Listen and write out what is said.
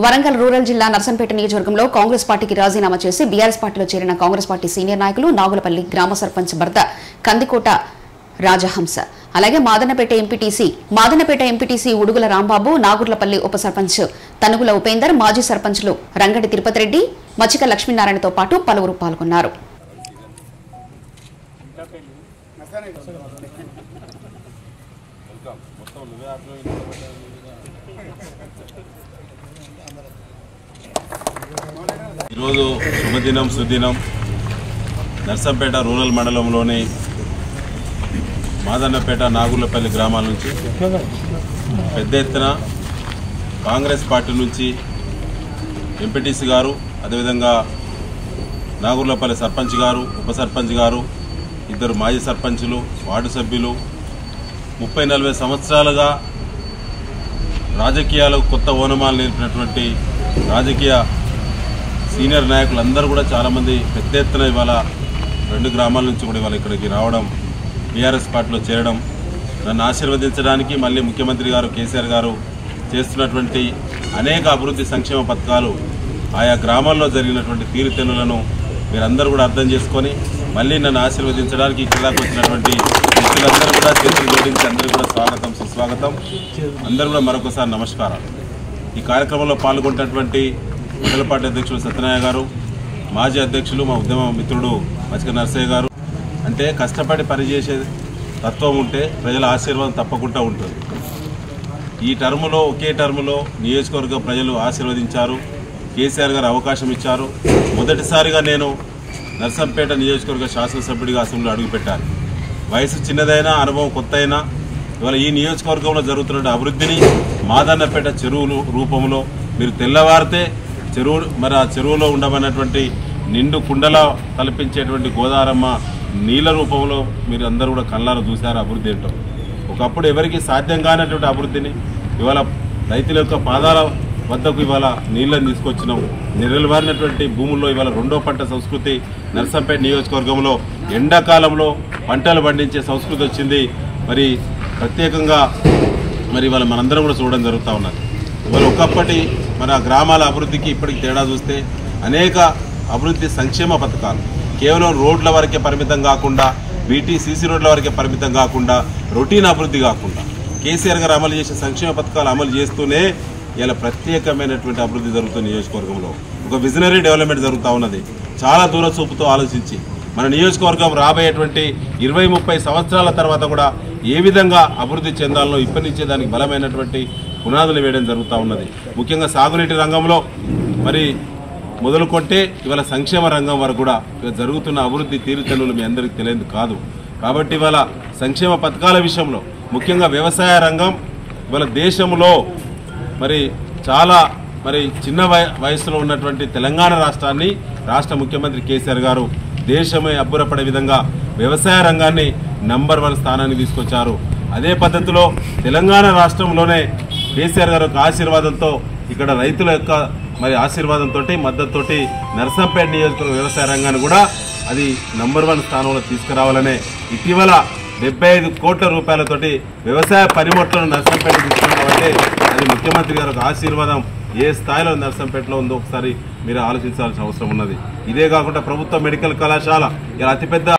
Warangal rural జిల్లా నర్సంపేట నియోజకవర్గంలో కాంగ్రెస్ పార్టీకి రాజీనామా చేసి బీఆర్ఎస్ పార్టీలో చేరిన కాంగ్రెస్ పార్టీ సీనియర్ నాయకులు నాగులపల్లి గ్రామ సర్పంచ్ భర్త కందికోట రాజహంస అలాగే మాదనపేట ఎంపీటీసీ మాదనపేట ఎంపీటీసీ ఉడుగుల రాంబాబు నాగుర్లపల్లి ఉప సర్పంచ్ తనుగుల ఉపేందర్ మాజీ సర్పంచ్లు రంగడి తిరుపతి రెడ్డి మచ్చిక లక్ష్మీనారాయణతో పాటు పలువురు పాల్గొన్నారు ఈరోజు శుభదినం సుదినం నర్సంపేట రూరల్ మండలంలోని మాదన్నపేట నాగుర్లపల్లి గ్రామాల నుంచి పెద్ద ఎత్తున కాంగ్రెస్ పార్టీ నుంచి ఎంపీటీసీ గారు అదేవిధంగా నాగుర్లపల్లి సర్పంచ్ గారు ఉప సర్పంచ్ గారు ఇద్దరు మాజీ సర్పంచులు వార్డు సభ్యులు ముప్పై నలభై సంవత్సరాలుగా రాజకీయాలకు కొత్త ఓనమాలు నేర్పినటువంటి రాజకీయ సీనియర్ నాయకులందరూ కూడా చాలామంది పెద్ద ఎత్తున ఇవాళ రెండు గ్రామాల నుంచి కూడా ఇవాళ ఇక్కడికి రావడం బీఆర్ఎస్ పార్టీలో చేరడం నన్ను ఆశీర్వదించడానికి మళ్ళీ ముఖ్యమంత్రి గారు కేసీఆర్ గారు చేస్తున్నటువంటి అనేక అభివృద్ధి సంక్షేమ పథకాలు ఆయా గ్రామాల్లో జరిగినటువంటి తీరుతెన్నులను మీరందరూ కూడా అర్థం చేసుకొని మళ్ళీ నన్ను ఆశీర్వదించడానికి ఇక్కడికి వచ్చినటువంటి వ్యక్తులందరూ కూడా చేతులు జోడించి అందరూ కూడా స్వాగతం సుస్వాగతం అందరూ కూడా మరొకసారి నమస్కారం ఈ కార్యక్రమంలో పాల్గొంటున్నటువంటి మండల పార్టీ అధ్యక్షులు సత్యనారాయణ గారు మాజీ అధ్యక్షులు మా ఉద్యమ మిత్రుడు మచిక నరసయ్య గారు అంటే కష్టపడి పనిచేసే తత్వం ఉంటే ప్రజల ఆశీర్వాదం తప్పకుండా ఉంటుంది ఈ టర్ములో ఒకే టర్ములో నియోజకవర్గ ప్రజలు ఆశీర్వదించారు కేసీఆర్ గారు అవకాశం ఇచ్చారు మొదటిసారిగా నేను నర్సంపేట నియోజకవర్గ శాసనసభ్యుడిగా అసెంబ్లీలో అడుగుపెట్టాను వయసు చిన్నదైనా అనుభవం కొత్త అయినా ఇవాళ ఈ నియోజకవర్గంలో జరుగుతున్న అభివృద్ధిని మాదన్నపేట చెరువులు రూపంలో మీరు తెల్లవారితే చెరువు మరి ఆ చెరువులో ఉండమన్నటువంటి నిండు కుండల తలపించేటువంటి గోదారమ్మ నీళ్ళ రూపంలో మీరు అందరూ కూడా కళ్ళారా చూశారు అభివృద్ధి ఏంటో ఒకప్పుడు ఎవరికి సాధ్యం కానటువంటి అభివృద్ధిని ఇవాళ రైతుల యొక్క పాదాల వద్దకు ఇవాళ నీళ్ళని తీసుకొచ్చినాం నిరలవారినటువంటి భూముల్లో ఇవాళ రెండో పంట సంస్కృతి నర్సంపేట నియోజకవర్గంలో ఎండాకాలంలో పంటలు పండించే సంస్కృతి వచ్చింది మరి ప్రత్యేకంగా మరి ఇవాళ మనందరం కూడా చూడడం జరుగుతూ ఉన్నది ఇవాళ ఒకప్పటి మన గ్రామాల అభివృద్ధికి ఇప్పటికి తేడా చూస్తే అనేక అభివృద్ధి సంక్షేమ పథకాలు కేవలం రోడ్ల వరకే పరిమితం కాకుండా బీటీ సీసీ రోడ్ల వరకే పరిమితం కాకుండా రొటీన్ అభివృద్ధి కాకుండా కేసీఆర్ గారు అమలు చేసే సంక్షేమ పథకాలు అమలు చేస్తూనే ఇలా ప్రత్యేకమైనటువంటి అభివృద్ధి జరుగుతుంది నియోజకవర్గంలో ఒక విజనరీ డెవలప్మెంట్ జరుగుతూ ఉన్నది చాలా దూర చూపుతో ఆలోచించి మన నియోజకవర్గం రాబోయేటువంటి ఇరవై ముప్పై సంవత్సరాల తర్వాత కూడా ఏ విధంగా అభివృద్ధి చెందాలో ఇప్పటి నుంచే దానికి బలమైనటువంటి పునాదులు వేయడం జరుగుతూ ఉన్నది ముఖ్యంగా సాగునీటి రంగంలో మరి మొదలుకొంటే ఇవాళ సంక్షేమ రంగం వరకు కూడా ఇవాళ జరుగుతున్న అభివృద్ధి తీరుతెన్నులు మీ అందరికీ తెలియదు కాదు కాబట్టి ఇవాళ సంక్షేమ పథకాల విషయంలో ముఖ్యంగా వ్యవసాయ రంగం ఇవాళ దేశంలో మరి చాలా మరి చిన్న వయ వయసులో ఉన్నటువంటి తెలంగాణ రాష్ట్రాన్ని రాష్ట్ర ముఖ్యమంత్రి కేసీఆర్ గారు దేశమే అబ్బురపడే విధంగా వ్యవసాయ రంగాన్ని నంబర్ వన్ స్థానానికి తీసుకొచ్చారు అదే పద్ధతిలో తెలంగాణ రాష్ట్రంలోనే కేసీఆర్ గారి యొక్క ఆశీర్వాదంతో ఇక్కడ రైతుల యొక్క మరి ఆశీర్వాదంతో మద్దతుతోటి నర్సంపేట నియోజకవర్గ వ్యవసాయ రంగాన్ని కూడా అది నంబర్ వన్ స్థానంలో తీసుకురావాలనే ఇటీవల డెబ్బై ఐదు కోట్ల రూపాయలతోటి వ్యవసాయ పనిముట్లను నర్సంపేట తీసుకున్నామంటే అది ముఖ్యమంత్రి గారి యొక్క ఆశీర్వాదం ఏ స్థాయిలో నర్సంపేటలో ఉందో ఒకసారి మీరు ఆలోచించాల్సిన అవసరం ఉన్నది ఇదే కాకుండా ప్రభుత్వ మెడికల్ కళాశాల ఇలా అతిపెద్ద